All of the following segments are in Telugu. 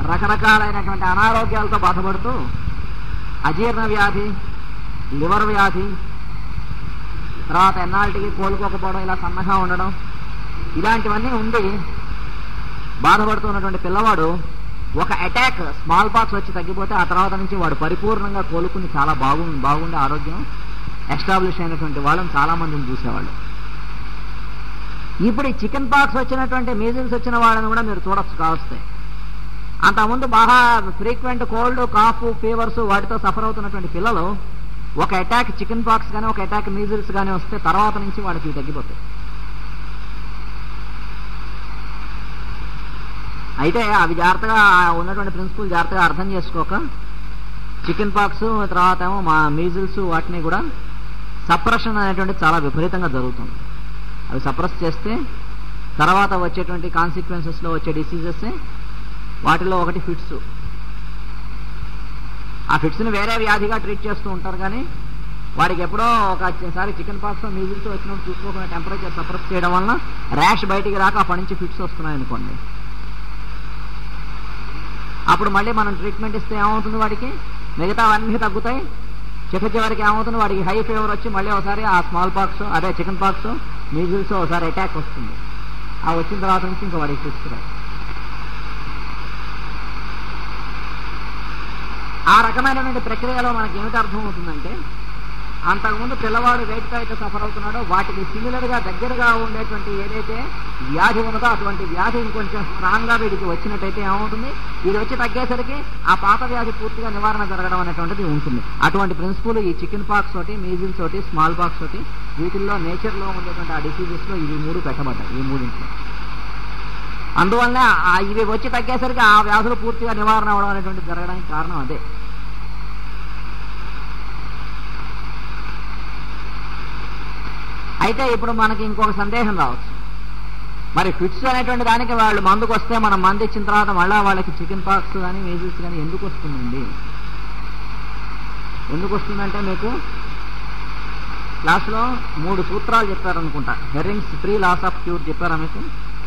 రకరకాలైనటువంటి అనారోగ్యాలతో బాధపడుతూ అజీర్ణ వ్యాధి లివర్ వ్యాధి తర్వాత ఎన్నాళ్ళకి కోలుకోకపోవడం ఇలా సన్నగా ఉండడం ఇలాంటివన్నీ ఉండి బాధపడుతున్నటువంటి పిల్లవాడు ఒక అటాక్ స్మాల్ పాక్స్ వచ్చి తగ్గిపోతే ఆ తర్వాత నుంచి వాడు పరిపూర్ణంగా కోలుకుని చాలా బాగు బాగుండే ఆరోగ్యం ఎస్టాబ్లిష్ అయినటువంటి వాళ్ళని చాలా మందిని చూసేవాళ్ళు ఇప్పుడు ఈ చికెన్ పాక్స్ వచ్చినటువంటి మీజిల్స్ వచ్చిన వాళ్ళని కూడా మీరు చూడొచ్చు కావస్తే అంతకుముందు బాగా ఫ్రీక్వెంట్ కోల్డ్ కాఫ్ ఫీవర్స్ వాటితో సఫర్ అవుతున్నటువంటి పిల్లలు ఒక అటాక్ చికెన్ పాక్స్ కానీ ఒక అటాక్ మీజిల్స్ కానీ వస్తే తర్వాత నుంచి వాళ్ళకి ఇవి తగ్గిపోతాయి అయితే అవి జాగ్రత్తగా ఉన్నటువంటి ప్రిన్సిపల్ జాగ్రత్తగా అర్థం చేసుకోక చికెన్ పాక్స్ తర్వాత ఏమో మా మీజిల్స్ వాటిని కూడా సప్రెషన్ అనేటువంటి చాలా విపరీతంగా జరుగుతుంది అవి సప్రెస్ చేస్తే తర్వాత వచ్చేటువంటి కాన్సిక్వెన్సెస్లో వచ్చే డిసీజెస్ వాటిలో ఒకటి ఫిట్స్ ఆ ఫిట్స్ని వేరే వ్యాధిగా ట్రీట్ చేస్తూ ఉంటారు కానీ వాడికి ఎప్పుడో ఒకసారి చికెన్ పాక్స్ మీజిల్స్ వచ్చినప్పుడు చూసుకోకుండా టెంపరేచర్ సప్రెస్ చేయడం వలన ర్యాష్ బయటికి రాక అప్పటి నుంచి ఫిట్స్ వస్తున్నాయి అనుకోండి అప్పుడు మళ్ళీ మనం ట్రీట్మెంట్ ఇస్తే ఏమవుతుంది వాడికి మిగతా అన్నీ తగ్గుతాయి చిట్ట చివరికి ఏమవుతుంది వాడికి హై ఫీవర్ వచ్చి మళ్ళీ ఒకసారి ఆ స్మాల్ పాక్స్ అదే చికెన్ పాక్స్ మీజిల్స్ ఒకసారి అటాక్ వస్తుంది ఆ వచ్చిన తర్వాత నుంచి ఇంకా వాడికి చూస్తున్నాయి ఆ రకమైనటువంటి ప్రక్రియలో మనకి ఏమిటి అర్థమవుతుందంటే అంతకుముందు పిల్లవాడు వేటితో అయితే సఫర్ అవుతున్నాడో వాటికి సిమిలర్ గా దగ్గరగా ఉండేటువంటి ఏదైతే వ్యాధి ఉన్నదో అటువంటి వ్యాధి ఇంకొంచెం స్ట్రాంగ్ గా వీడికి వచ్చినట్టయితే ఏమవుతుంది ఇది వచ్చి తగ్గేసరికి ఆ పాత వ్యాధి పూర్తిగా నివారణ జరగడం అనేటువంటిది ఉంటుంది అటువంటి ప్రిన్సిపల్ ఈ చికెన్ పాక్స్ తోటి మీజిల్స్ తోటి స్మాల్ పాక్స్ తోటి వీటిల్లో నేచర్ లో ఉండేటువంటి ఆ డిసీజెస్ లో ఇవి మూడు పెట్టబడ్డాయి ఈ మూడింట్లో అందువల్ల ఆ ఇవి వచ్చి తగ్గేసరికి ఆ వ్యాధులు పూర్తిగా నివారణ అవడం అనేటువంటి జరగడానికి కారణం అదే అయితే ఇప్పుడు మనకి ఇంకొక సందేహం రావచ్చు మరి ఫిట్స్ అనేటువంటి దానికి వాళ్ళు మందుకు వస్తే మనం మందు ఇచ్చిన తర్వాత మళ్ళా వాళ్ళకి చికెన్ పాక్స్ కానీ మేజిల్స్ కానీ ఎందుకు వస్తుందండి ఎందుకు వస్తుందంటే మీకు క్లాస్లో మూడు సూత్రాలు చెప్పారనుకుంటా Hering's three laws of cure చెప్పారా మీకు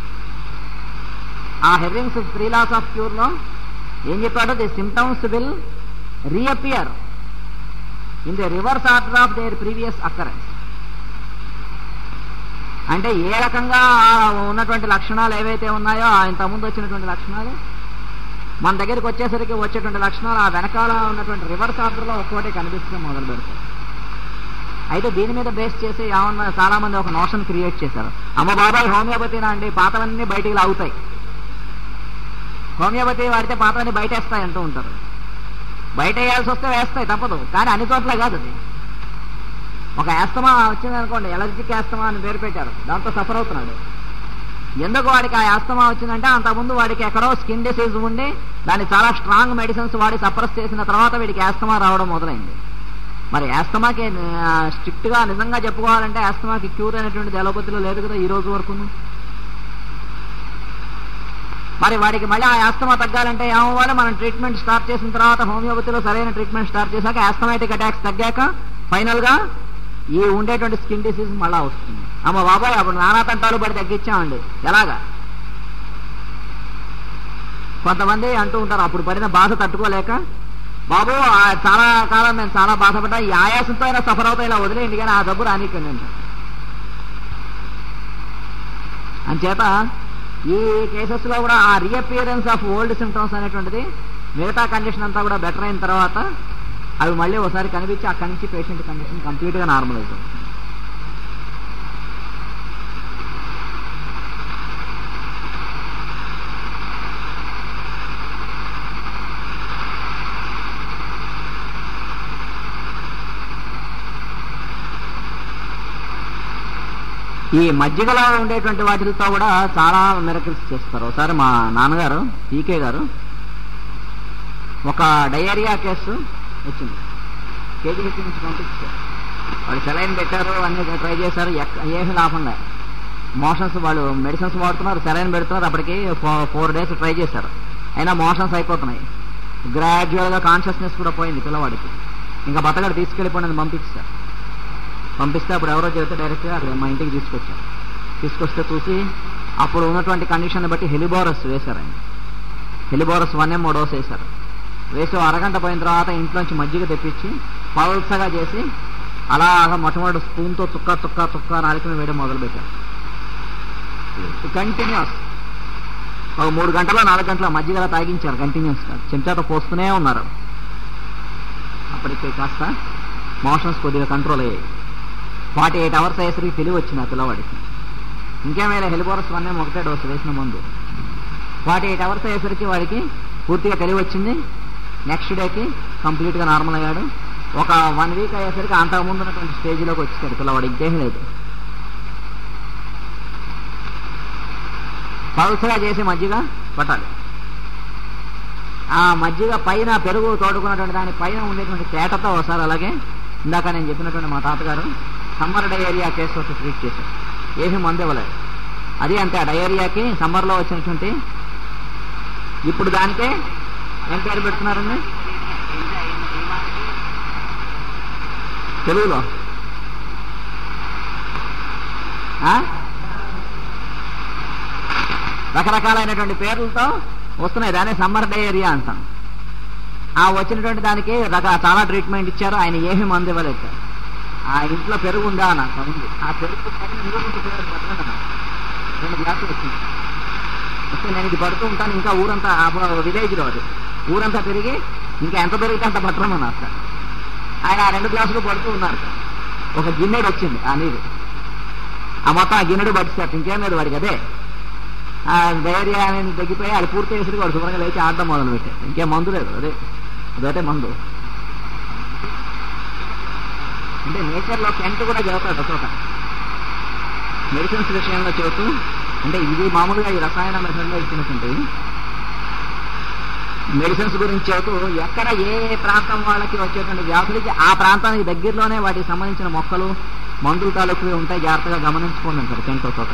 ఆ హెర్రింగ్స్ త్రీ లాస్ ఆఫ్ క్యూర్లో ఏం చెప్పాడో the symptoms will reappear in the reverse order of their previous occurrence అంటే ఏ రకంగా ఉన్నటువంటి లక్షణాలు ఏవైతే ఉన్నాయో ఆ ఇంతకుముందు వచ్చినటువంటి లక్షణాలు మన దగ్గరికి వచ్చేసరికి వచ్చేటువంటి లక్షణాలు ఆ వెనకాల ఉన్నటువంటి రివర్స్ ఆర్డర్లో ఒక్కోటి కనిపించడం మొదలు పెడతాయి అయితే దీని మీద బేస్ చేసి ఏమన్నా చాలా మంది ఒక నోషన్ క్రియేట్ చేశారు అమ్మ బాబాయ్ హోమియోపతినా అండి పాతవన్నీ బయటికి లాగుతాయి హోమియోపతి వాడితే పాతవన్నీ బయట వేస్తాయి అంటూ ఉంటారు బయట వేయాల్సి వస్తే వేస్తాయి తప్పదు కానీ అన్ని చోట్ల కాదు అది ఒక యాస్తమా వచ్చింది అనుకోండి ఎలర్జిక్ యాస్తమా అని పేరు పెట్టారు దాంతో సఫర్ అవుతున్నాడు ఎందుకు వాడికి ఆ యాస్తమా వచ్చిందంటే అంతకుముందు వాడికి ఎక్కడో స్కిన్ డిసీజ్ ఉండి దాన్ని చాలా స్ట్రాంగ్ మెడిసిన్స్ వాడి సప్రెస్ చేసిన తర్వాత వీడికి యాస్తమా రావడం మొదలైంది మరి యాస్తమాకి స్ట్రిక్ట్ గా నిజంగా చెప్పుకోవాలంటే యాస్తమాకి క్యూర్ అనేటువంటిది ఎలోపతిలో లేదు కదా ఈ రోజు వరకు మరి వాడికి మళ్ళీ ఆ యాస్తమా తగ్గాలంటే ఏమవ్వాలి మనం ట్రీట్మెంట్ స్టార్ట్ చేసిన తర్వాత హోమియోపతిలో సరైన ట్రీట్మెంట్ స్టార్ట్ చేశాక యాస్తమాటిక్ అటాక్స్ తగ్గాక ఫైనల్ గా ఈ ఉండేటువంటి స్కిన్ డిసీజ్ మళ్ళా వస్తుంది అమ్మ బాబాయ్ అప్పుడు నానా తంటాలు పడి తగ్గించామండి ఎలాగా కొంతమంది అంటూ ఉంటారు అప్పుడు పడిన బాధ తట్టుకోలేక బాబు ఆ చాలా కాలం నేను చాలా బాధపడ్డా ఈ ఆయాసంతో అయినా సఫర్ అవుతా ఇలా వదిలేయండి కానీ ఆ డబ్బు రానికండి అంట అంచేత ఈ కేసెస్ లో కూడా ఆ రీఅపియరెన్స్ ఆఫ్ ఓల్డ్ సిమ్టమ్స్ అనేటువంటిది మిగతా కండిషన్ అంతా కూడా బెటర్ అయిన తర్వాత అవి మళ్ళీ ఒకసారి కనిపించి అక్కడి నుంచి పేషెంట్ కండిషన్ కంప్లీట్ గా నార్మలైజ్ అవుతుంది ఈ మజ్జిగలో ఉండేటువంటి వాటితో కూడా చాలా మిరకల్స్ చేస్తారు ఒకసారి మా నాన్నగారు పీకే గారు ఒక డయేరియా కేసు వచ్చింది కేజీహెచ్ నుంచి పంపించారు వాళ్ళు సెలైన్ పెట్టారు అన్ని ట్రై చేశారు ఎక్క- ఏమీ లాభం లేదు మోషన్స్ వాళ్ళు మెడిసిన్స్ వాడుతున్నారు సెలైన్ పెడుతున్నారు అప్పటికి ఫోర్ డేస్ ట్రై చేశారు అయినా మోషన్స్ అయిపోతున్నాయి గ్రాడ్యువల్ గా కాన్షియస్నెస్ కూడా పోయింది పిల్లవాడికి ఇంకా బతగాడు తీసుకెళ్ళిపోయినది పంపించారు పంపిస్తే అప్పుడు ఎవరో చెబితే డైరెక్ట్గా అక్కడ మా ఇంటికి తీసుకొచ్చారు తీసుకొస్తే చూసి అప్పుడు ఉన్నటువంటి కండిషన్ బట్టి హెలిబోరస్ వేశారు ఆయన హెలిబోరస్ వన్ ఏమో డోస్ వేశారు వేసి ఓ అరగంట పోయిన తర్వాత ఇంట్లోంచి మజ్జిగ తెప్పించి పల్సగా చేసి అలాగ మొట్టమొదటి స్పూన్తో చుక్క చుక్క చుక్క నాలుకని వేయడం మొదలుపెట్టారు కంటిన్యూస్ ఒక మూడు గంటల నాలుగు గంటల మజ్జిగలా తాగించారు కంటిన్యూస్గా చెంచాతో పోస్తూనే ఉన్నారు అప్పటికి కాస్త మోషన్స్ కొద్దిగా కంట్రోల్ అయ్యాయి ఫార్టీ ఎయిట్ అవర్స్ అయ్యేసరికి తెలివి వచ్చింది ఆ పిల్లవాడికి ఇంకేమైనా హెలిబోరస్ వన్ ఏమో ఒకటే డోసు వేసిన ముందు ఫార్టీ ఎయిట్ అవర్స్ అయ్యేసరికి వాడికి పూర్తిగా తెలివి వచ్చింది నెక్స్ట్ డేకి కంప్లీట్గా నార్మల్ అయ్యాడు ఒక వన్ వీక్ అయ్యేసరికి అంతకుముందు ఉన్నటువంటి స్టేజ్లోకి వచ్చేసాడు పిల్లవాడు ఇంకేం లేదు పల్సగా చేసి మజ్జిగ పట్టాలి ఆ మజ్జిగ పైన పెరుగు తోడుకున్నటువంటి దాని పైన ఉండేటువంటి తేటతో ఒకసారి అలాగే ఇందాక నేను చెప్పినటువంటి మా తాతగారు సమ్మర్ డయేరియా కేసు ఒకటి ట్రీట్ చేశారు ఏమీ మందు ఇవ్వలేదు అది అంతే ఆ డయేరియాకి సమ్మర్లో వచ్చినటువంటి ఇప్పుడు దానికే ఏం పేరు పెడుతున్నారండి తెలుగులో ఆ? రకరకాలైనటువంటి పేర్లతో వస్తున్నాయి దాన్ని సమ్మర్ డయేరియా అంటాం ఆ వచ్చినటువంటి దానికి రక చాలా ట్రీట్మెంట్ ఇచ్చారు ఆయన ఏమీ మందు ఇవ్వలేదు సార్. ఆ ఇంట్లో పెరుగు ఉందా నాకు ఉంది ఆ పెరుగు పైన నిలువుంటూ పెరుగు పట్టలేదు నాకు. రెండు గ్లాసులు వచ్చింది వస్తే నేను ఇది పడుతూ ఉంటాను ఇంకా ఊరంతా విలేజ్లో అది ఊరంతా తిరిగి ఇంకా ఎంత పెరిగితే అంత పట్టమన్నారు సార్ ఆయన ఆ రెండు గ్లాసులు పడుతూ ఉన్నారు సార్ ఒక గిన్నెడు వచ్చింది ఆ నీరు ఆ మొత్తం ఆ గిన్నెడు పట్టిస్తారు ఇంకేం లేదు వాడికి అదే ఆ ధైర్యం అనేది తగ్గిపోయి అది పూర్తి చేసరికి వాడు శుభ్రంగా లేచి ఆడడం మొదలు పెట్టాడు ఇంకేం మందు లేదు అదే అదొకటే మందు అంటే నేచర్లో కెంట్ కూడా చదువుతాడు ఒక మెడిసిన్స్ విషయంలో చెబుతూ అంటే ఇది మామూలుగా ఈ రసాయన మెథడ్లో ఇచ్చినటువంటి మెడిసిన్స్ గురించి చెబుతూ ఎక్కడ ఏ ఏ ప్రాంతం వాళ్ళకి వచ్చేటువంటి వ్యాధులకి ఆ ప్రాంతానికి దగ్గరలోనే వాటికి సంబంధించిన మొక్కలు మందులు తాలూకు ఉంటాయి జాగ్రత్తగా గమనించుకోండి అంటారు కెంటో తోట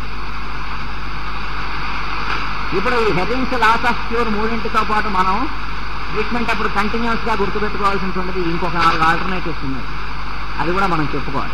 ఇప్పుడు ఈ హెరింగ్స్ లాస్ ఆఫ్ క్యూర్ మూడింటితో పాటు మనం ట్రీట్మెంట్ అప్పుడు కంటిన్యూస్ గా గుర్తుపెట్టుకోవాల్సినటువంటిది ఇంకొక నాలుగు ఆల్టర్నేటివ్స్ ఉన్నాయి అది కూడా మనం చెప్పుకోవాలి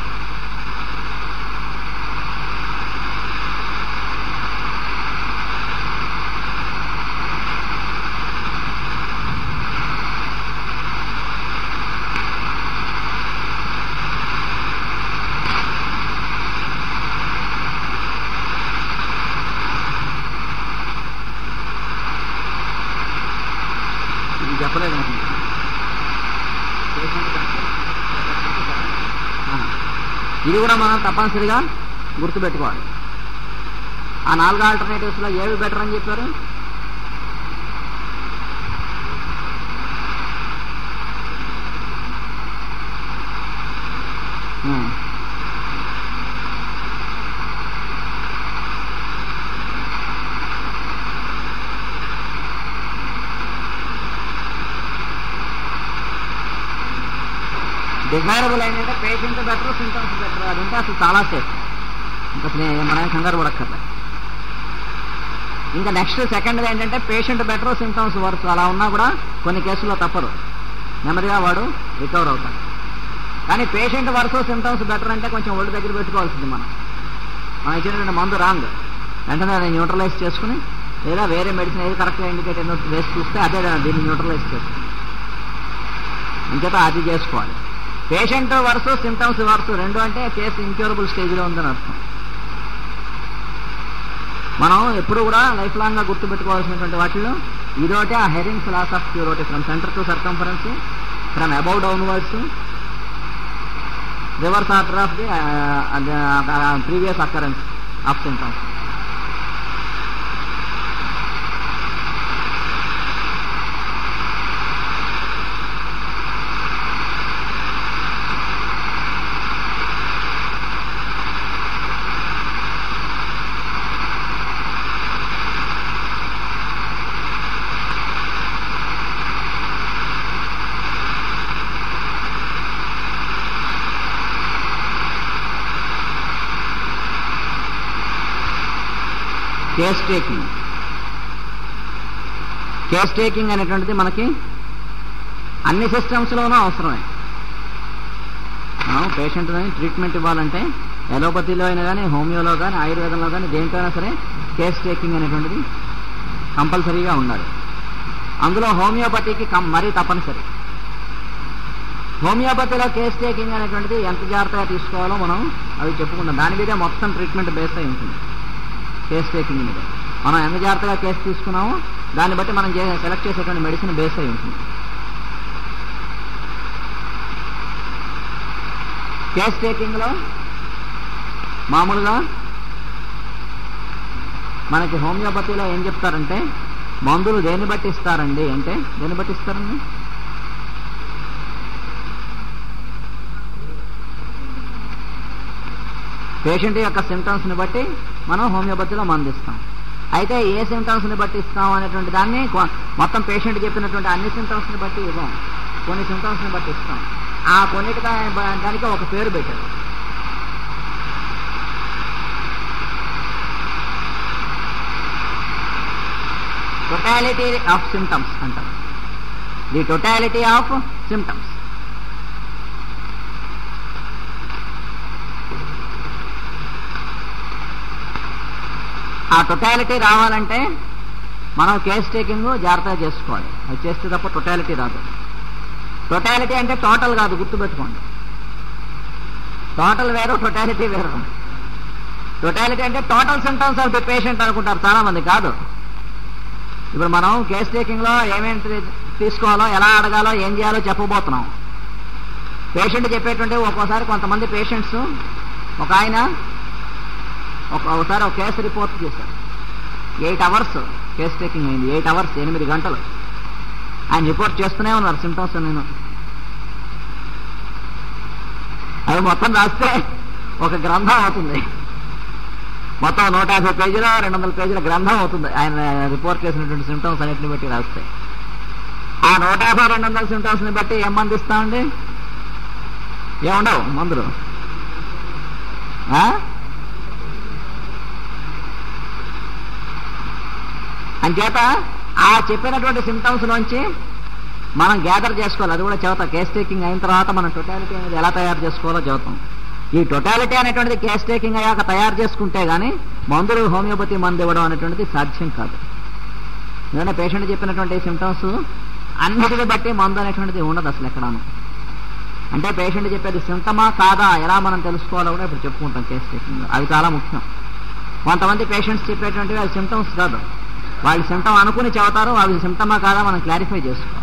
ఇది చెప్పలేదు నాకు. ఆ. ఇది కూడా మనం తప్పనిసరిగా గుర్తుపెట్టుకోవాలి ఆ నాలుగు ఆల్టర్నేటివ్స్ లో ఏవి బెటర్ అని చెప్పారు ఆ. డిజైరబుల్ ఏంటంటే పేషెంట్ బెటర్ సింటమ్స్ బెటర్ అది ఉంటే అసలు చాలా సేఫ్ ఇంకా అసలు ఏ- మనం ఏం కంగారు పడక్కర్లే ఇంకా నెక్స్ట్ సెకండ్ ఏంటంటే పేషెంట్ బెటర్ సింటమ్స్ వర్స్ అలా ఉన్నా కూడా కొన్ని కేసుల్లో తప్పరు నెమ్మదిగా వాడు రికవర్ అవుతాడు కానీ పేషెంట్ వర్స్ సింటమ్స్ బెటర్ అంటే కొంచెం ఒళ్ళు దగ్గర పెట్టుకోవాల్సింది మనం మనం ఇచ్చినటువంటి మందు రాంగ్ వెంటనే అది న్యూట్రలైజ్ చేసుకుని లేదా వేరే మెడిసిన్ ఏది కరెక్ట్గా ఇండికేట్ వేసి చూస్తే అదే దీన్ని న్యూట్రలైజ్ చేసుకుని ఇంకేత అది చేసుకోవాలి పేషెంట్ వర్స్ సిమ్టమ్స్ వర్స్ రెండు అంటే కేసు ఇంక్యూరబుల్ స్టేజ్లో ఉందని అర్థం మనం ఎప్పుడు కూడా లైఫ్ లాంగ్ గా గుర్తుపెట్టుకోవాల్సినటువంటి వాటిలో ఇదోటే ఆ హెరింగ్స్ లాస్ ఆఫ్ క్యూర్ ఒకటి from centre to circumference from above downwards reverse order of the previous occurrence of symptoms case taking case taking అనేటువంటిది మనకి అన్ని సిస్టమ్స్లోనూ అవసరమే మనం పేషెంట్ని ట్రీట్మెంట్ ఇవ్వాలంటే ఎలోపతిలో అయినా కానీ హోమియోలో కానీ ఆయుర్వేదంలో కానీ దేంట్లో అయినా సరే కేస్ టేకింగ్ అనేటువంటిది కంపల్సరీగా ఉండాలి అందులో హోమియోపతికి కం మరీ తప్పనిసరి హోమియోపతిలో కేస్ టేకింగ్ అనేటువంటిది ఎంత జాగ్రత్తగా తీసుకోవాలో మనం అవి చెప్పుకుందాం దాని మీదే మొత్తం ట్రీట్మెంట్ బేస్ అయి ఉంటుంది కేస్ టేకింగ్ మీద మనం ఎంత జాగ్రత్తగా కేసు తీసుకున్నామో దాన్ని బట్టి మనం సెలెక్ట్ చేసేటువంటి మెడిసిన్ బేస్ అయి ఉంటుంది కేస్ టేకింగ్లో మామూలుగా మనకి హోమియోపతిలో ఏం చెప్తారంటే మందులు దేన్ని బట్టి ఇస్తారండి అంటే దేన్ని బట్టి ఇస్తారండి పేషెంట్ యొక్క సిమ్టమ్స్ని బట్టి మనం హోమియోపతిలో మందు ఇస్తాం అయితే ఏ సిమ్టమ్స్ని బట్టి ఇస్తాం అనేటువంటి దాన్ని కొ- మొత్తం పేషెంట్ చెప్పినటువంటి అన్ని సిమ్టమ్స్ని బట్టి ఇవ్వం కొన్ని సిమ్టమ్స్ని బట్టి ఇస్తాం ఆ కొన్నిటి దా- దానికి ఒక పేరు పెట్టారు టొటాలిటీ ఆఫ్ సిమ్టమ్స్ అంటారు ది టొటాలిటీ ఆఫ్ సిమ్టమ్స్ ఆ టొటాలిటీ రావాలంటే మనం కేస్ టేకింగ్ జాగ్రత్తగా చేసుకోవాలి అది చేస్తే తప్ప టొటాలిటీ రాదు టొటాలిటీ అంటే టోటల్ కాదు గుర్తుపెట్టుకోండి టోటల్ వేరు టొటాలిటీ వేరు టొటాలిటీ అంటే total symptoms of the patient అనుకుంటారు చాలా మంది కాదు ఇప్పుడు మనం కేస్ టేకింగ్ లో ఏమేమి తీ- తీసుకోవాలో ఎలా అడగాలో ఏం చేయాలో చెప్పబోతున్నాం పేషెంట్ చెప్పేటువంటి ఒక్కోసారి కొంతమంది పేషెంట్స్ ఒక ఆయన ఒక ఒకసారి ఒక కేసు రిపోర్ట్ చేశారు ఎయిట్ అవర్స్ కేస్ టేకింగ్ అయింది ఎయిట్ అవర్స్ ఎనిమిది గంటలు ఆయన రిపోర్ట్ చేస్తూనే ఉన్నారు సిమ్టమ్స్ నేను అవి మొత్తం రాస్తే ఒక గ్రంథం అవుతుంది మొత్తం నూట యాభై పేజీల రెండు వందల పేజీల గ్రంథం అవుతుంది ఆయన రిపోర్ట్ చేసినటువంటి సిమ్టమ్స్ అన్నింటిని బట్టి రాస్తే ఆ నూట యాభై రెండు వందల సిమ్టమ్స్ ని బట్టి ఏం మంది ఇస్తామండి ఏముండవు మందులు ఆ? అంచేత ఆ చెప్పినటువంటి సిమ్టమ్స్ నుంచి మనం గ్యాదర్ చేసుకోవాలి అది కూడా చెబుతాం కేస్ టేకింగ్ అయిన తర్వాత మనం టొటాలిటీ అనేది ఎలా తయారు చేసుకోవాలో చెబుతాం ఈ టొటాలిటీ అనేటువంటిది కేస్ టేకింగ్ అయ్యాక తయారు చేసుకుంటే గానీ మందులు హోమియోపతి మందు ఇవ్వడం అనేటువంటిది సాధ్యం కాదు ఎందుకంటే పేషెంట్ చెప్పినటువంటి సిమ్టమ్స్ అన్నిటిని బట్టి మందు అనేటువంటిది ఉండదు అసలు ఎక్కడాను అంటే పేషెంట్ చెప్పేది సిమ్టమా కాదా ఎలా మనం తెలుసుకోవాలో కూడా ఇప్పుడు చెప్పుకుంటాం కేస్ టేకింగ్ అది చాలా ముఖ్యం కొంతమంది పేషెంట్స్ చెప్పేటువంటివి అది సిమ్టమ్స్ కాదు వాళ్ళు సిమ్టమ్ అనుకుని చెబుతారు అవి సిమ్టమా కాదా మనం క్లారిఫై చేసుకోవాలి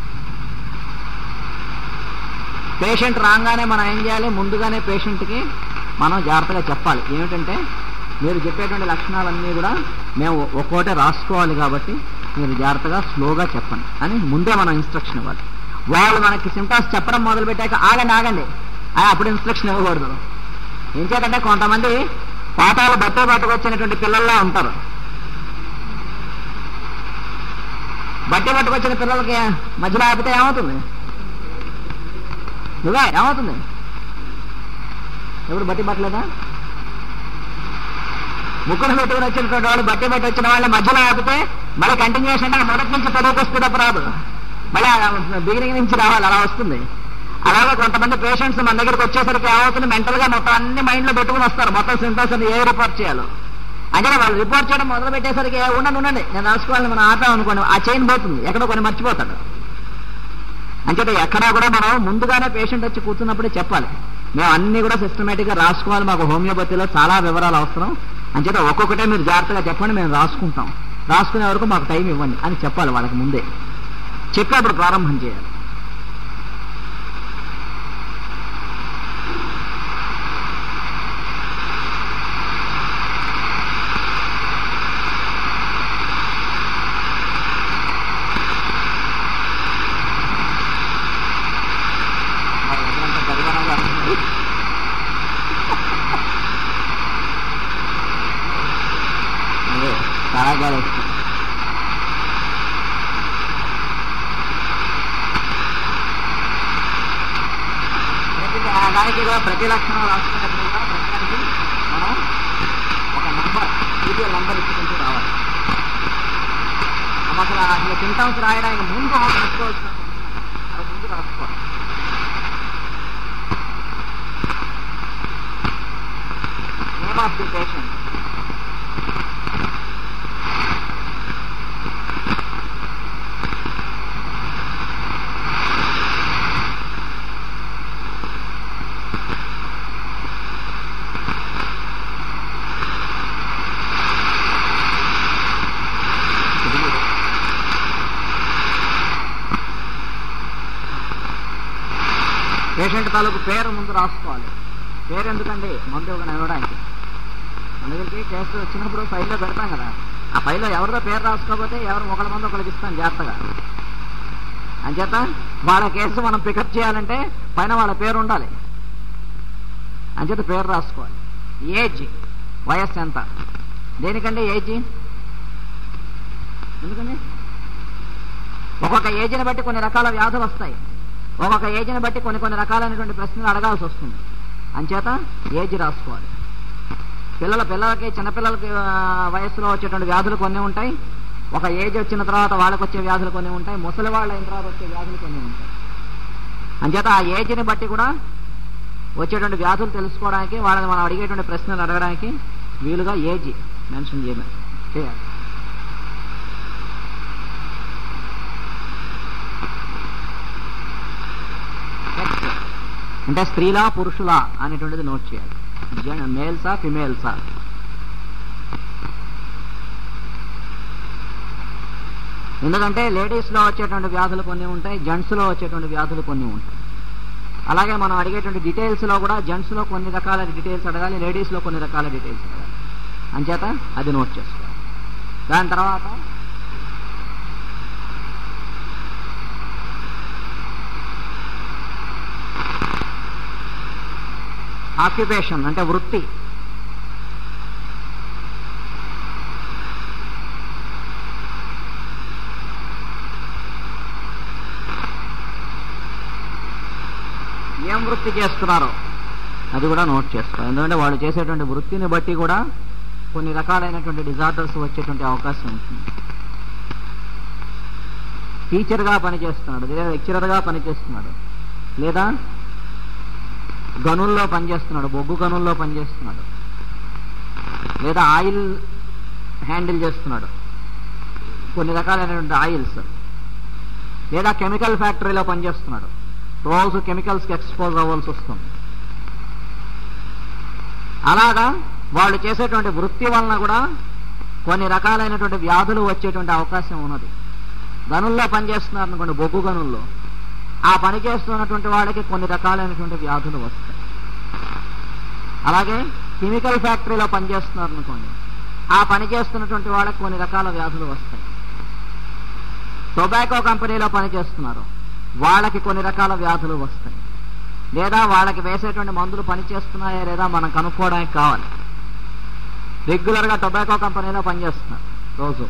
పేషెంట్ రాగానే మనం ఏం చేయాలి ముందుగానే పేషెంట్కి మనం జాగ్రత్తగా చెప్పాలి ఏమిటంటే మీరు చెప్పేటువంటి లక్షణాలన్నీ కూడా మేము ఒక్కోటే రాసుకోవాలి కాబట్టి మీరు జాగ్రత్తగా స్లోగా చెప్పండి అని ముందే మనం ఇన్స్ట్రక్షన్ ఇవ్వాలి వాళ్ళు మనకి సిమ్టమ్స్ చెప్పడం మొదలు పెట్టాక ఆగండి ఆగండి అని అప్పుడు ఇన్స్ట్రక్షన్ ఇవ్వకూడదు ఏం చేతంటే కొంతమంది పాఠాలు బట్టే పట్టుకొచ్చినటువంటి పిల్లల్లా ఉంటారు బట్టి పట్టుకొచ్చిన పిల్లలకి మధ్యలో ఆపితే ఏమవుతుంది నువ్వే ఏమవుతుంది ఎప్పుడు బట్టి పట్టలేదా ముక్కును పెట్టుకుని వచ్చినటువంటి వాళ్ళు బట్టి పెట్టి వచ్చిన వాళ్ళ మధ్యలో ఆపితే మళ్ళీ కంటిన్యూషన్ అంటే మొదటి నుంచి చదువుకు వస్తే తప్ప రాదు మళ్ళీ బిగినింగ్ నుంచి రావాలి అలా వస్తుంది అలాగే కొంతమంది పేషెంట్స్ మన దగ్గరికి వచ్చేసరికి ఏమవుతుంది మెంటల్ గా మొత్తం అన్ని మైండ్ లో పెట్టుకుని వస్తారు మొత్తం సింటమ్స్ ఏ రిపోర్ట్ చేయాలో అంటే వాళ్ళు రిపోర్ట్ చేయడం మొదలు పెట్టేసరికి "ఏ, ఉండండి ఉండండి నేను రాసుకోవాలని మనం ఆపాం అనుకోండి ఆ చైన్ పోతుంది ఎక్కడో కొన్ని మర్చిపోతాడు అంచేత ఎక్కడా కూడా మనం ముందుగానే పేషెంట్ వచ్చి కూర్చున్నప్పుడే చెప్పాలి మేము అన్ని కూడా సిస్టమేటిక్ గా రాసుకోవాలి మాకు హోమియోపతిలో చాలా వివరాలు అవసరం అంచేత ఒక్కొక్కటే మీరు జాగ్రత్తగా చెప్పండి మేము రాసుకుంటాం రాసుకునే వరకు మాకు టైం ఇవ్వండి అని చెప్పాలి వాళ్ళకి ముందే చెప్పి అప్పుడు ప్రారంభం చేయాలి మరి ఎక్కడంతా గడియారంగా ఉంటుంది. అదే చాలా గాలి వస్తుంది ప్రతి ఆ దానికి కూడా ప్రతి లక్షణం రాసుకునేప్పుడు కూడా ప్రతిదానికి మనం ఒక నంబర్ సీరియల్ నంబర్ ఇచ్చుకుంటూ రావాలి మనం అసలు అసలు సింటమ్స్ రాయడానికి ముందు రాసుకోవాల్సిన అది ముందు రాసుకోవాలి name of the patient patient తాలూకు పేరు ముందు రాసుకోవాలి పేరు ఎందుకండి మందు ఇవ్వడం ఇవ్వడానికి మన దగ్గరికి కేసు వచ్చినప్పుడు ఫైల్లో పెడతాం కదా ఆ ఫైల్లో ఎవరిదో పేరు రాసుకోకపోతే ఎవరు ఒకళ్ళ మంది ఒకరికి ఇస్తాం జాగ్రత్తగా అంచేత వాళ్ళ కేసు మనం పికప్ చేయాలంటే పైన వాళ్ళ పేరు ఉండాలి అంచేత పేరు రాసుకోవాలి ఏజ్ వయస్సు ఎంత దేనికండి ఏజ్ ఎందుకండి ఒక్కొక్క ఏజ్ని బట్టి కొన్ని రకాల వ్యాధులు వస్తాయి ఒక్కొక్క ఏజ్ని బట్టి కొన్ని కొన్ని రకాలైనటువంటి ప్రశ్నలు అడగాల్సి వస్తుంది అంచేత ఏజ్ రాసుకోవాలి పిల్లల పిల్లలకి చిన్నపిల్లలకి ఆ, వయస్సులో వచ్చేటువంటి వ్యాధులు కొన్ని ఉంటాయి ఒక ఏజ్ వచ్చిన తర్వాత వాళ్ళకి వచ్చే వ్యాధులు కొన్ని ఉంటాయి ముసలి వాళ్ళు అయిన తర్వాత వచ్చే వ్యాధులు కొన్ని ఉంటాయి అంచేత ఆ ఏజ్ని బట్టి కూడా వచ్చేటువంటి వ్యాధులు తెలుసుకోవడానికి వాళ్ళని మనం అడిగేటువంటి ప్రశ్నలు అడగడానికి వీలుగా ఏజ్ మెన్షన్ చేయడం చేయాలి Next. అంటే స్త్రీలా పురుషులా అనేటువంటిది నోట్ చేయాలి మేల్సా ఫిమేల్సా ఎందుకంటే లేడీస్ లో వచ్చేటువంటి వ్యాధులు కొన్ని ఉంటాయి జెంట్స్ లో వచ్చేటువంటి వ్యాధులు కొన్ని ఉంటాయి అలాగే మనం అడిగేటువంటి డీటెయిల్స్ లో కూడా జెంట్స్ లో కొన్ని రకాల డీటెయిల్స్ అడగాలి లేడీస్ లో కొన్ని రకాల డీటెయిల్స్ అడగాలి అంచేత అది నోట్ చేసుకోవాలి దాని తర్వాత ఆక్యుపేషన్ అంటే వృత్తి ఏం వృత్తి చేస్తున్నారో అది కూడా నోట్ చేసుకోవాలి ఎందుకంటే వాళ్ళు చేసేటువంటి వృత్తిని బట్టి కూడా కొన్ని రకాలైనటువంటి డిజార్డర్స్ వచ్చేటువంటి అవకాశం ఉంటుంది టీచర్గా పనిచేస్తున్నాడు లేదా లెక్చరర్గా పనిచేస్తున్నాడు లేదా గనుల్లో పనిచేస్తున్నాడు బొగ్గు గనుల్లో పనిచేస్తున్నాడు లేదా ఆయిల్ హ్యాండిల్ చేస్తున్నాడు కొన్ని రకాలైనటువంటి ఆయిల్స్ లేదా కెమికల్ ఫ్యాక్టరీలో పనిచేస్తున్నాడు రోజు కెమికల్స్కి ఎక్స్పోజ్ అవ్వాల్సి వస్తుంది అలాగా వాళ్ళు చేసేటువంటి వృత్తి వలన కూడా కొన్ని రకాలైనటువంటి వ్యాధులు వచ్చేటువంటి అవకాశం ఉన్నది గనుల్లో పనిచేస్తున్నారు అనుకోండి బొగ్గు గనుల్లో ఆ పని చేస్తున్నటువంటి వాళ్ళకి కొన్ని రకాలైనటువంటి వ్యాధులు వస్తాయి అలాగే కెమికల్ ఫ్యాక్టరీలో పనిచేస్తున్నారు అనుకోండి ఆ పని చేస్తున్నటువంటి వాళ్ళకి కొన్ని రకాల వ్యాధులు వస్తాయి టొబాకో కంపెనీలో పనిచేస్తున్నారు వాళ్ళకి కొన్ని రకాల వ్యాధులు వస్తాయి లేదా వాళ్ళకి వేసేటువంటి మందులు పనిచేస్తున్నాయా లేదా మనం కనుక్కోవడానికి కావాలి రెగ్యులర్గా టొబాకో కంపెనీలో పనిచేస్తున్నారు రోజు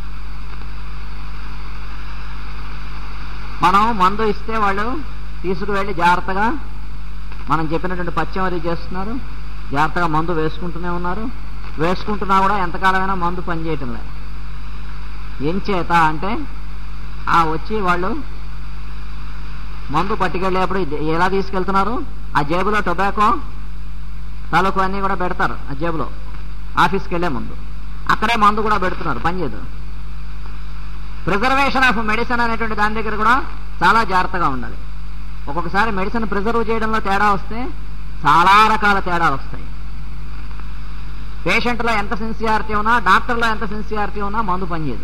మనం మందు ఇస్తే వాళ్ళు తీసుకువెళ్ళి జాగ్రత్తగా మనం చెప్పినటువంటి పచ్చం అది చేస్తున్నారు జాగ్రత్తగా మందు వేసుకుంటూనే ఉన్నారు వేసుకుంటున్నా కూడా ఎంతకాలమైనా మందు పనిచేయటం లేదు ఏం చేత అంటే ఆ వచ్చి వాళ్ళు మందు పట్టుకెళ్ళేప్పుడు ఇది ఎలా తీసుకెళ్తున్నారు ఆ జేబులో టొబాకో తాలూకు అన్నీ కూడా పెడతారు ఆ జేబులో ఆఫీస్కి వెళ్ళే ముందు అక్కడే మందు కూడా పెడుతున్నారు పనిచేయదు ప్రిజర్వేషన్ ఆఫ్ మెడిసిన్ అనేటువంటి దాని దగ్గర కూడా చాలా జాగ్రత్తగా ఉండాలి ఒక్కొక్కసారి మెడిసిన్ ప్రిజర్వ్ చేయడంలో తేడా వస్తే చాలా రకాల తేడాలు వస్తాయి పేషెంట్లో ఎంత సిన్సియారిటీ ఉన్నా డాక్టర్లో ఎంత సిన్సియారిటీ ఉన్నా మందు పనిచేయదు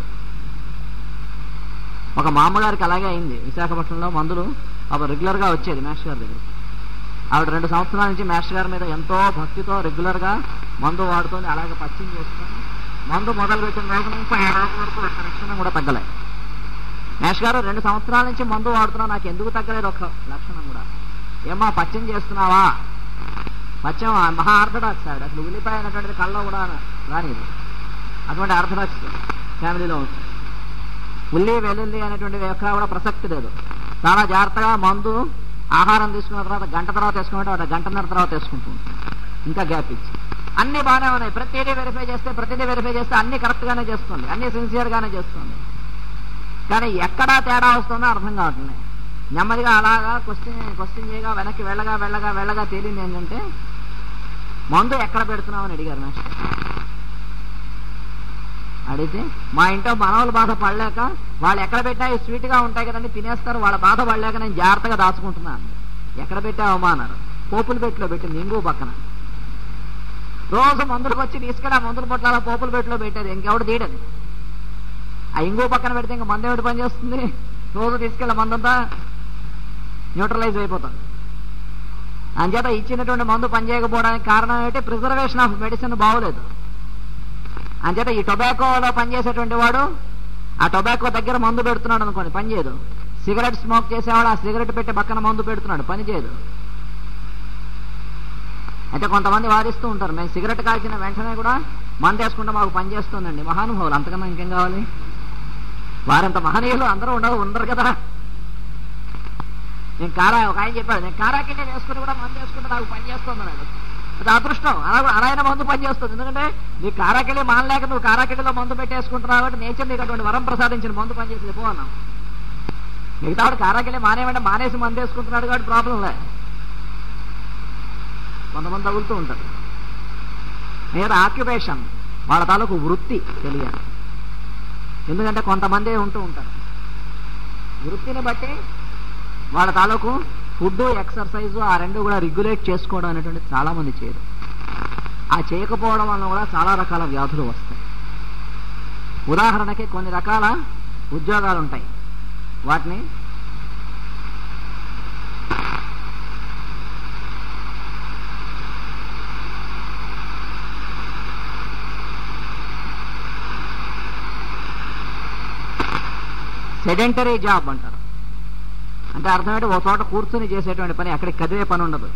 ఒక మా అమ్మగారికి అలాగే అయింది విశాఖపట్నంలో మందులు అప్పుడు రెగ్యులర్గా వచ్చేది మాస్టర్ గారి దగ్గర ఆవిడ రెండు సంవత్సరాల నుంచి మాస్టర్ గారి మీద ఎంతో భక్తితో రెగ్యులర్గా మందు వాడుతోంది అలాగే పచ్చిం చేసుకొని మందు మొదలు పెట్టిన రోజు నుంచి ఆ రోజు వరకు ఒక్క లక్షణం కూడా తగ్గలే మాస్టర్ గారు రెండు సంవత్సరాల నుంచి మందు వాడుతున్నా నాకు ఎందుకు తగ్గలేదు ఒక లక్షణం కూడా ఏమ్మా పచ్చిం చేస్తున్నావా పచ్చం మహా ఆర్థడాక్స్ ఆవిడ అసలు ఉల్లిపాయ అనేటువంటిది కళ్ళలో కూడా రానిది అటువంటి ఆర్థడాక్స్ ఫ్యామిలీలో ఉంటుంది ఉల్లి వెల్లుల్లి అనేటువంటి ఎక్కడ కూడా ప్రసక్తి లేదు చాలా జాగ్రత్తగా మందు ఆహారం తీసుకున్న తర్వాత గంట తర్వాత వేసుకుంటే వాడు గంటన్నర తర్వాత వేసుకుంటూ ఉంటుంది ఇంకా గ్యాప్ ఇచ్చి అన్ని బాగానే ఉన్నాయి ప్రతిదీ వెరిఫై చేస్తే ప్రతిదీ వెరిఫై చేస్తే అన్ని కరెక్ట్ గానే చేస్తుంది అన్ని సిన్సియర్ గానే చేస్తుంది కానీ ఎక్కడా తేడా వస్తుందో అర్థం కావట్లేదు నెమ్మదిగా అలాగా క్వశ్చన్ క్వశ్చన్ చేయగా వెనక్కి వెళ్ళగా వెళ్ళగా వెళ్ళగా తేలింది ఏంటంటే మందు ఎక్కడ పెడుతున్నావు అని అడిగారు మాస్టర్ అడిగితే మా ఇంట్లో మనవలు బాధ పడలేక వాళ్ళు ఎక్కడ పెట్టా ఇవి స్వీట్ గా ఉంటాయి కదండి తినేస్తారు వాళ్ళ బాధ పడలేక నేను జాగ్రత్తగా దాచుకుంటున్నాను ఎక్కడ పెట్టావమ్మా అన్నారు పోపుల పెట్టిలో పెట్టింది ఇంగు పక్కన రోజు మందులకు వచ్చి తీసుకెళ్ళి ఆ మందుల పొట్లాల పోపుల పెట్టిలో పెట్టేది ఇంకెవడు తీయడది ఆ ఇంగు పక్కన పెడితే ఇంకా మందు ఏమిటి పని చేస్తుంది రోజు తీసుకెళ్ళి మందంతా న్యూట్రలైజ్ అయిపోతుంది అంచేత ఇచ్చినటువంటి మందు పనిచేయకపోవడానికి కారణం ఏంటి ప్రిజర్వేషన్ ఆఫ్ మెడిసిన్ బాగోలేదు అంచేత ఈ టొబాకోలో పనిచేసేటువంటి వాడు ఆ టొబాకో దగ్గర మందు పెడుతున్నాడు అనుకోండి పనిచేయదు సిగరెట్ స్మోక్ చేసేవాడు ఆ సిగరెట్ పెట్టి పక్కన మందు పెడుతున్నాడు పని చేయదు అయితే కొంతమంది వాదిస్తూ ఉంటారు మేము సిగరెట్ కాల్చిన వెంటనే కూడా మందు వేసుకుంటే మాకు పని చేస్తుందండి మహానుభావులు అంతకన్నా ఇంకేం కావాలి వారంత మహనీయులు అందరూ ఉండరు ఉండరు కదా నేను కారా ఒక ఆయన చెప్పాడు నేను కారాకిళ్ళే వేసుకుని కూడా మందు వేసుకుంటే నాకు పని చేస్తుంది అన్నాడు అది అదృష్టం అలా అలా అయినా మందు పని చేస్తుంది ఎందుకంటే నీ కారాకిళ్ళి మానలేక నువ్వు కారాకిళ్ళిలో మందు పెట్టేసుకుంటున్నావు కాబట్టి నేచర్ నీకు అటువంటి వరం ప్రసాదించిన మందు పని చేసేది పో అన్నాం మిగతా వాడు కారాకిళ్ళి మానేమంటే మానేసి మందు వేసుకుంటున్నాడు కాబట్టి ప్రాబ్లం లే కొంతమంది తగులుతూ ఉంటారు లేదా ఆక్యుపేషన్ వాళ్ళ తాలూకు వృత్తి తెలియాలి ఎందుకంటే కొంతమంది ఉంటూ ఉంటారు వృత్తిని బట్టి వాళ్ళ తాలూకు ఫుడ్ ఎక్సర్సైజ్ ఆ రెండు కూడా రెగ్యులేట్ చేసుకోవడం అనేటువంటి చాలా మంది చేయరు ఆ చేయకపోవడం వల్ల కూడా చాలా రకాల వ్యాధులు వస్తాయి ఉదాహరణకి కొన్ని రకాల ఉద్యోగాలు ఉంటాయి వాటిని సెడెంటరీ జాబ్ అంటారు అంటే అర్థమైతే ఒక చోట కూర్చొని చేసేటువంటి పని అక్కడికి కదిలే పని ఉండదు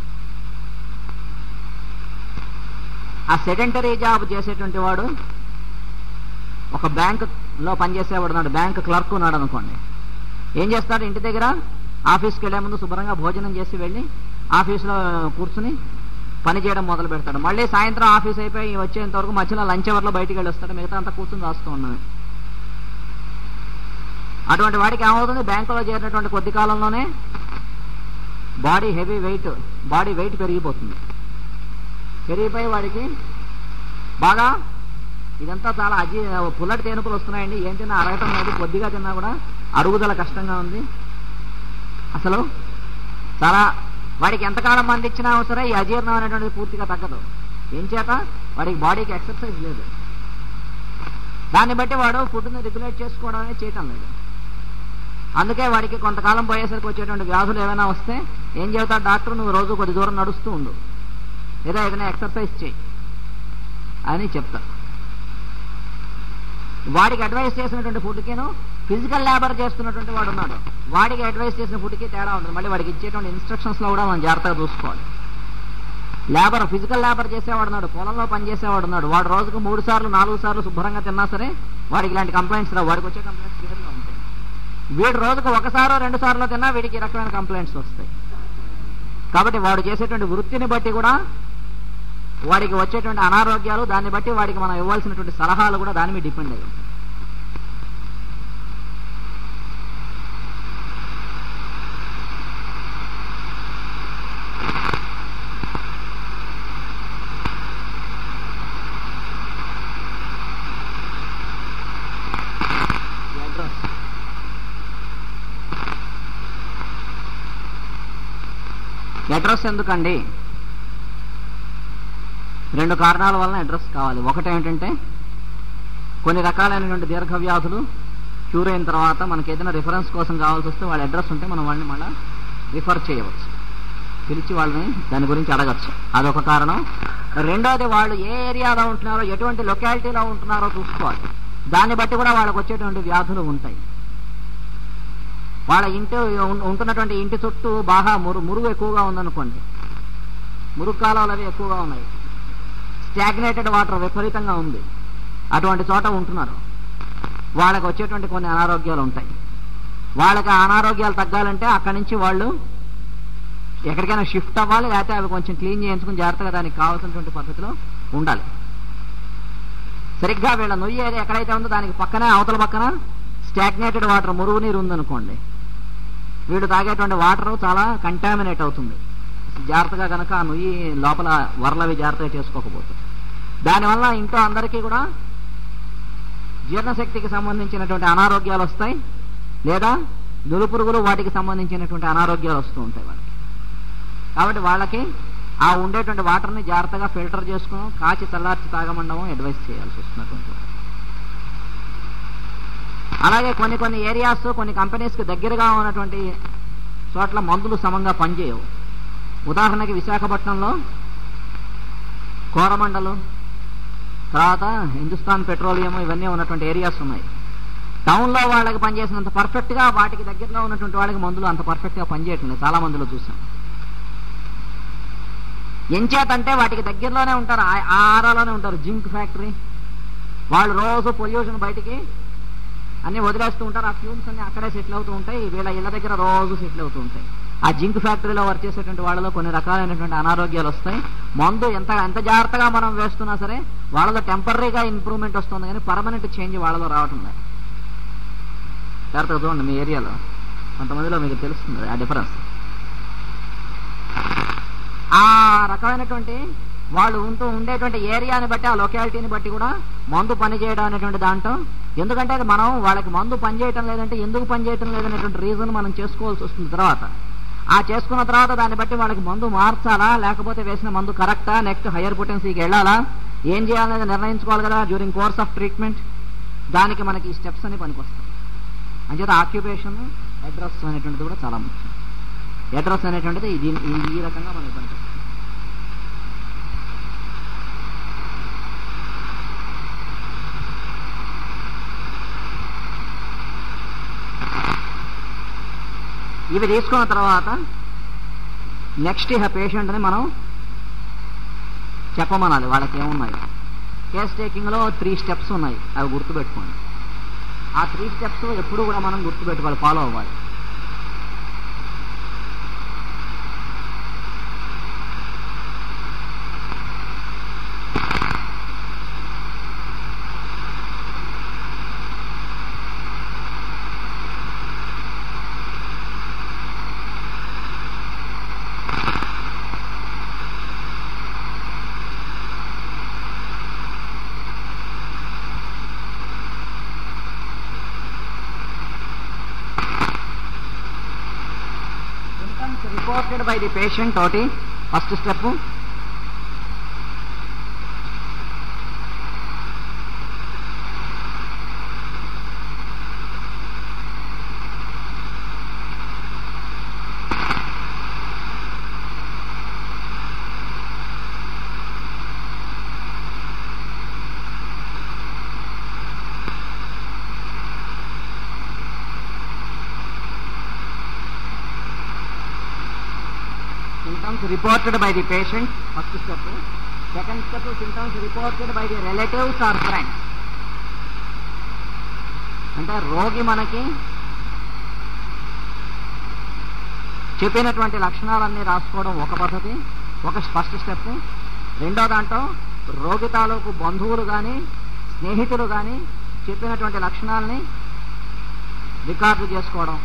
ఆ సెడెంటరీ జాబ్ చేసేటువంటి వాడు ఒక బ్యాంక్ లో పనిచేసేవాడు ఉన్నాడు బ్యాంక్ క్లర్క్ ఉన్నాడు అనుకోండి ఏం చేస్తాడు ఇంటి దగ్గర ఆఫీస్కి వెళ్లే ముందు శుభ్రంగా భోజనం చేసి వెళ్ళి ఆఫీస్లో కూర్చుని పని చేయడం మొదలు పెడతాడు మళ్ళీ సాయంత్రం ఆఫీస్ అయిపోయి వచ్చేంత వరకు మధ్యలో లంచ్ అవర్లో బయటికి వెళ్ళి వస్తాడు మిగతా అంతా కూర్చుని రాస్తూ ఉన్నాడు అటువంటి వాడికి ఏమవుతుంది బ్యాంకులో చేరినటువంటి కొద్ది కాలంలోనే body heavy weight body weight పెరిగిపోతుంది పెరిగిపోయి వాడికి బాగా ఇదంతా చాలా అజీ పుల్లటి తేనుపులు వస్తున్నాయండి ఏం తిన్నా అరగటం లేదు కొద్దిగా తిన్నా కూడా అరుగుదల కష్టంగా ఉంది అసలు చాలా వాడికి ఎంతకాలం మంది ఇచ్చినా సరే ఈ అజీర్ణం అనేటువంటిది పూర్తిగా తగ్గదు ఏం చేత వాడికి బాడీకి ఎక్సర్సైజ్ లేదు దాన్ని బట్టి వాడు ఫుడ్ని రెగ్యులేట్ చేసుకోవడం అనేది చేయటం లేదు అందుకే వాడికి కొంతకాలం పోయేసరికి వచ్చేటువంటి వ్యాధులు ఏమైనా వస్తే ఏం చెబుతాడు డాక్టర్ నువ్వు రోజు కొద్ది దూరం నడుస్తూ ఉండు లేదా ఏదైనా ఎక్సర్సైజ్ చేయి అని చెప్తా వాడికి అడ్వైస్ చేసినటువంటి ఫుడ్కిను ఫిజికల్ లేబర్ చేస్తున్నటువంటి వాడు ఉన్నాడు వాడికి అడ్వైస్ చేసిన ఫుడ్కి తేడా ఉంటుంది మళ్ళీ వాడికి ఇచ్చేటువంటి ఇన్స్ట్రక్షన్స్ లో కూడా మనం జాగ్రత్తగా చూసుకోవాలి లేబర్ ఫిజికల్ లేబర్ చేసేవాడు ఉన్నాడు పొలంలో పనిచేసేవాడు ఉన్నాడు వాడు రోజుకు మూడు సార్లు నాలుగు సార్లు శుభ్రంగా తిన్నా సరే వాడికి ఇలాంటి కంప్లైంట్స్ రావు వాడికి వచ్చే కంప్లైంట్స్ క్లియర్గా ఉంటాయి వీడు రోజుకు ఒకసారో రెండు సార్లు తిన్నా వీడికి ఈ రకమైన కంప్లైంట్స్ వస్తాయి కాబట్టి వాడు చేసేటువంటి వృత్తిని బట్టి కూడా వాడికి వచ్చేటువంటి అనారోగ్యాలు దాన్ని బట్టి వాడికి మనం ఇవ్వాల్సినటువంటి సలహాలు కూడా దాని మీద డిపెండ్ అయ్యి ఉంటాయి. ఈ అడ్రస్ అడ్రస్ ఎందుకండి రెండు కారణాల వలన అడ్రస్ కావాలి ఒకటి ఏంటంటే కొన్ని రకాలైనటువంటి దీర్ఘ వ్యాధులు క్యూర్ అయిన తర్వాత మనకి ఏదైనా రిఫరెన్స్ కోసం కావాల్సి వస్తే వాళ్ళ అడ్రస్ ఉంటే మనం వాళ్ళని మళ్ళీ రిఫర్ చేయవచ్చు పిలిచి వాళ్ళని దాని గురించి అడగచ్చు అదొక కారణం రెండోది వాళ్ళు ఏ ఏరియాలో ఉంటున్నారో ఎటువంటి లొకాలిటీలో ఉంటున్నారో చూసుకోవాలి దాన్ని బట్టి కూడా వాళ్ళకి వచ్చేటువంటి వ్యాధులు ఉంటాయి వాళ్ళ ఇంటి ఉం- ఉంటున్నటువంటి ఇంటి చుట్టూ బాగా మురు మురుగు ఎక్కువగా ఉందనుకోండి మురుగు కాలువలు అవి ఎక్కువగా ఉన్నాయి స్టాగ్నేటెడ్ వాటర్ విపరీతంగా ఉంది అటువంటి చోట ఉంటున్నారు వాళ్ళకి వచ్చేటువంటి కొన్ని అనారోగ్యాలు ఉంటాయి వాళ్ళకి ఆ అనారోగ్యాలు తగ్గాలంటే అక్కడి నుంచి వాళ్ళు ఎక్కడికైనా షిఫ్ట్ అవ్వాలి లేకపోతే అవి కొంచెం క్లీన్ చేయించుకుని జాగ్రత్తగా దానికి కావాల్సినటువంటి పద్ధతిలో ఉండాలి సరిగ్గా వీళ్ళ నొయ్యి ఏది ఎక్కడైతే ఉందో దానికి పక్కనే అవతల పక్కన స్టాగ్నేటెడ్ వాటర్ మురుగు నీరు ఉందనుకోండి వీడు తాగేటువంటి వాటర్ చాలా కంటామినేట్ అవుతుంది జాగ్రత్తగా కనుక ఆ నొయ్యి లోపల వరలవి జాగ్రత్తగా చేసుకోకపోతే దానివల్ల ఇంట్లో అందరికీ కూడా జీర్ణశక్తికి సంబంధించినటువంటి అనారోగ్యాలు వస్తాయి లేదా నులుపురుగులు వాటికి సంబంధించినటువంటి అనారోగ్యాలు వస్తూ ఉంటాయి వాళ్ళకి కాబట్టి వాళ్ళకి ఆ ఉండేటువంటి వాటర్ని జాగ్రత్తగా ఫిల్టర్ చేసుకుని కాచి చల్లార్చి తాగమండము అడ్వైస్ చేయాల్సి వస్తున్నటువంటి వారు. అలాగే కొన్ని కొన్ని ఏరియాస్ కొన్ని కంపెనీస్కి దగ్గరగా ఉన్నటువంటి చోట్ల మందులు సమంగా పనిచేయవు ఉదాహరణకి విశాఖపట్నంలో కోరమండలు తర్వాత హిందుస్థాన్ పెట్రోలియం ఇవన్నీ ఉన్నటువంటి ఏరియాస్ ఉన్నాయి టౌన్లో వాళ్ళకి పనిచేసినంత పర్ఫెక్ట్గా వాటికి దగ్గరలో ఉన్నటువంటి వాళ్ళకి మందులు అంత పర్ఫెక్ట్గా పనిచేయట్లేదు చాలా మందులు చూసాం ఎంచేతంటే వాటికి దగ్గరలోనే ఉంటారు ఆ ఆ ఆరాలోనే ఉంటారు జింక్ ఫ్యాక్టరీ వాళ్ళు రోజు పొల్యూషన్ బయటికి అన్ని వదిలేస్తూ ఉంటారు ఆ ఫ్యూమ్స్ అన్ని అక్కడే సెటిల్ అవుతూ ఉంటాయి వీళ్ళ ఇళ్ళ దగ్గర రోజు సెటిల్ అవుతూ ఉంటాయి ఆ జింక్ ఫ్యాక్టరీలో వర్క్ చేసేటువంటి వాళ్ళలో కొన్ని రకాలైనటువంటి అనారోగ్యాలు వస్తాయి మందు ఎంత ఎంత జాగ్రత్తగా మనం వేస్తున్నా సరే వాళ్ళలో టెంపరీగా ఇంప్రూవ్మెంట్ వస్తుంది కానీ పర్మనెంట్ చేంజ్ వాళ్ళలో రావటం లేదు జాగ్రత్తగా చూడండి మీ ఏరియాలో కొంతమందిలో మీకు తెలుస్తుంది ఆ డిఫరెన్స్ ఆ రకమైనటువంటి వాళ్ళు ఉంటూ ఉండేటువంటి ఏరియాని బట్టి ఆ లొకాలిటీని బట్టి కూడా మందు పనిచేయడం అనేటువంటి దాంట్లో ఎందుకంటే అది మనం వాళ్ళకి మందు పనిచేయటం లేదంటే ఎందుకు పనిచేయటం లేదనేటువంటి రీజన్ మనం చేసుకోవాల్సి వస్తుంది తర్వాత ఆ చేసుకున్న తర్వాత దాన్ని బట్టి వాళ్ళకి మందు మార్చాలా లేకపోతే వేసిన మందు కరెక్టా నెక్స్ట్ హయ్యర్ పొటెన్సీకి వెళ్ళాలా ఏం చేయాలనేది నిర్ణయించుకోవాలి కదా డ్యూరింగ్ కోర్స్ ఆఫ్ ట్రీట్మెంట్ దానికి మనకి ఈ స్టెప్స్ అని పనికొస్తాయి అంచేత ఆక్యుపేషన్ అడ్రస్ అనేటువంటిది కూడా చాలా ముఖ్యం అడ్రస్ అనేటువంటిది ఇది ఈ- ఈ రకంగా మనకి పనికొస్తుంది ఇవి తీసుకున్న తర్వాత నెక్స్ట్ ఇక పేషెంట్ని మనం చెప్పమనాలి వాళ్ళకి ఏమున్నాయి కేస్ టేకింగ్లో త్రీ స్టెప్స్ ఉన్నాయి అవి గుర్తుపెట్టుకోండి ఆ త్రీ స్టెప్స్ ఎప్పుడు కూడా మనం గుర్తుపెట్టుకోవాలి ఫాలో అవ్వాలి symptoms reported by the patient ఒకటి first step symptoms reported by the patient first step second step symptoms reported by the relatives or friends అంటే రోగి మనకి చెప్పినటువంటి లక్షణాలన్నీ రాసుకోవడం ఒక పద్ధతి ఒక ఫస్ట్ స్టెప్ రెండో దాంట్లో రోగి తాలూకు బంధువులు కానీ స్నేహితులు కానీ చెప్పినటువంటి లక్షణాలని రికార్డు చేసుకోవడం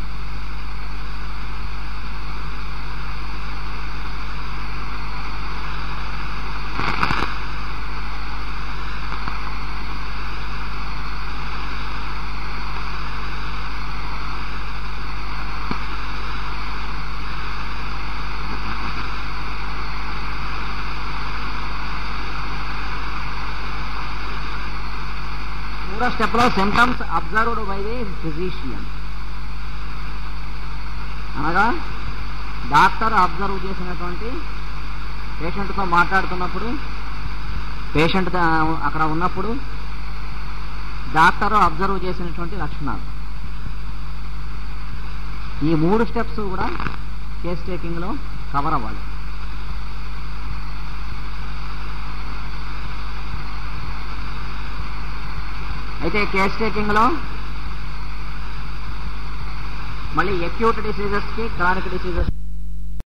మూడో స్టెప్ లో symptoms observed by the physician అనగా డాక్టర్ అబ్జర్వ్ చేసినటువంటి పేషెంట్తో మాట్లాడుతున్నప్పుడు పేషెంట్ అక్కడ ఉన్నప్పుడు డాక్టర్ అబ్జర్వ్ చేసినటువంటి లక్షణాలు ఈ మూడు స్టెప్స్ కూడా కేస్ టేకింగ్లో కవర్ అవ్వాలి అయితే కేస్ టేకింగ్లో మళ్ళీ ఎక్యూట్ డిసీజెస్కి క్రానిక్ డిసీజెస్